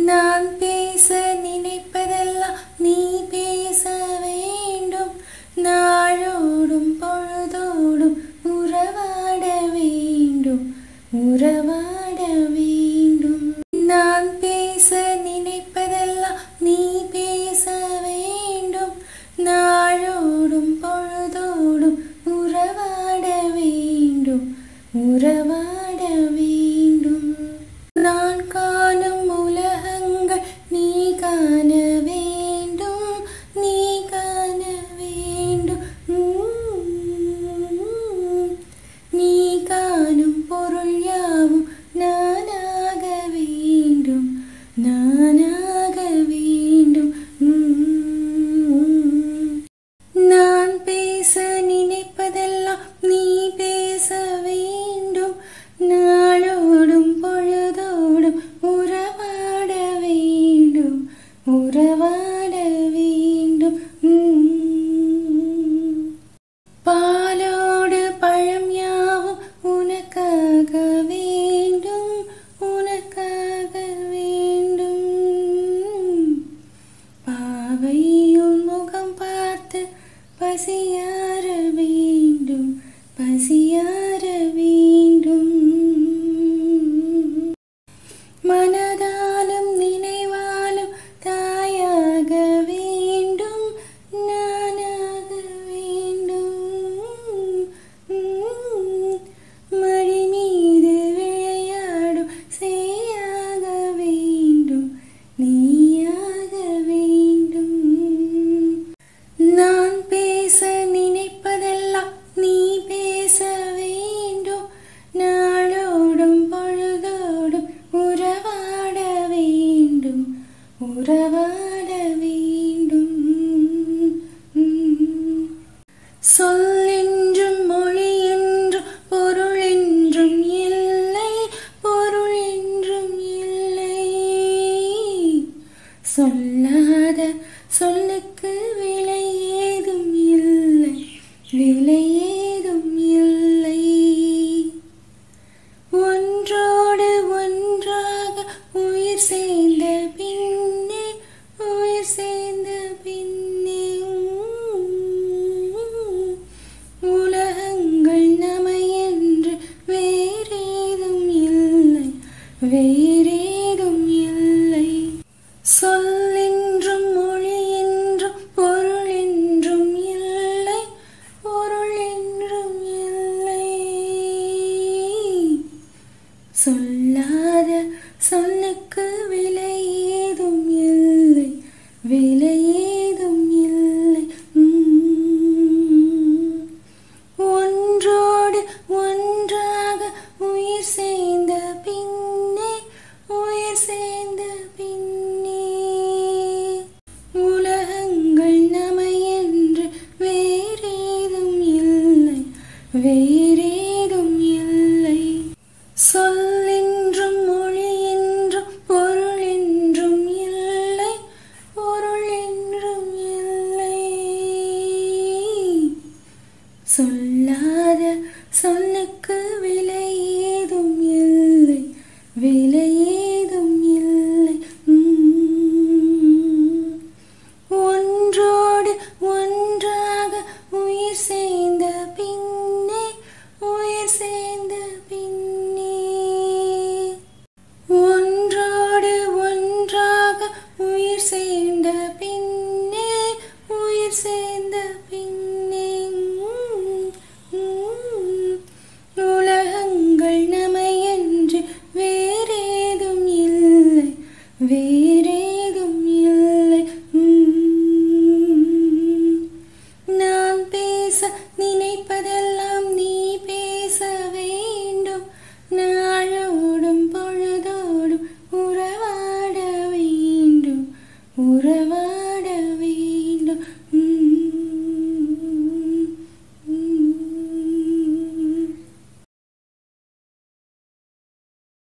நான் பேச நினைப்பதெல்லாம் நீ பேச வேண்டும் நாளோடும் பொழுதோடும் உறவாட வேண்டும் உறவாட வேண்டும் நான் பேச நினைப்பதெல்லாம் நீ பேச வேண்டும் நாளோடும் பொழுதோடும் உறவாட வேண்டும் உறவாட வேண்டும் நான் காணும் உலகங்கள் நீ காண வேண்டும் நீ காண வேண்டும் உம். நீ காணும் பொருள் யாவும் நானாக வேண்டும் நானாக வேண்டும் உம். நான் பேச நினைப்பதெல்லாம் நீ பேச வேண்டும் நாளோடும் பொழுதோடும் உறவாட வேண்டும் உறவாட வேண்டும் உம். பாலோடு பழம் யாவும் உனக்காக வேண்டும் உனக்காக வேண்டும் பாவையுன் முகம் பார்த்து பசியார வேண்டும் பசியார வேண்டும் மனதாலும் நினைவாலும் தாயாக வேண்டும் நானாக வேண்டும் மழை மீது விளையாடும் சேயாக வேண்டும் நீயாக வேண்டும் நான் பேச நினைப்பதெல்லாம் நீ பேச வேண்டும் நாளோடும் பொழுதோடும் உறவாட வேண்டும் உறவாட வேண்டும் சொல்லென்றும் மொழி என்றும் பொருள் என்றும் இல்லை பொருள் என்றும் இல்லை சொல்லாத சொல்லுக்கு விலை ஏதும் இல்லை விலை ஏதும் இல்லை ஒன்றோடு ஒன்றாக உயிர் சேர்ந்த பின்னே உயிர் சேர்ந்த பின்னே உம், உலகங்கள் நமையென்று வேறேதும் இல்லை வேறேதும் இல்லை சொல்லென்றும் மொழி என்றும் பொருள் என்றும் இல்லை பொருள் என்றும் இல்லை சொல்லாத சொல்லுக்கு விலை ஏதும் இல்லை விலை ஏதும் இல்லை உம். ஒன்றோடு ஒன்றாக உயிர் சேர்ந்த பின்னே உயிர் சேர்ந்த பின்னே உலகங்கள் நமையென்று வேறேதும் இல்லை வேறேதும் இல்லை சொல்லென்றும் மொழி என்றும் பொருள் என்றும் இல்லை பொருள் என்றும் இல்லை சொல்லாத சொல்லுக்கு விலை ஏதும் இல்லை விலை ஏதும் இல்லை உம். ஒன்றோடு ஒன்றாக உயிர் சேர்ந்த பின்னே உயிர் சேர்ந்த பின்னே ஒன்றோடு ஒன்றாக உயிர் சேர்ந்த பின்னே உயிர் சேர்ந்த பின்னே உம், உம். உலகங்கள் நமையன்று வேறேதும் இல்லை வேறேதும் இல்லை உம். நான் பேச நினைப்பதெல்லாம் நீ பேச வேண்டும் நாளோடும் பொழுதோடும் உறவாட வேண்டும் உறவாட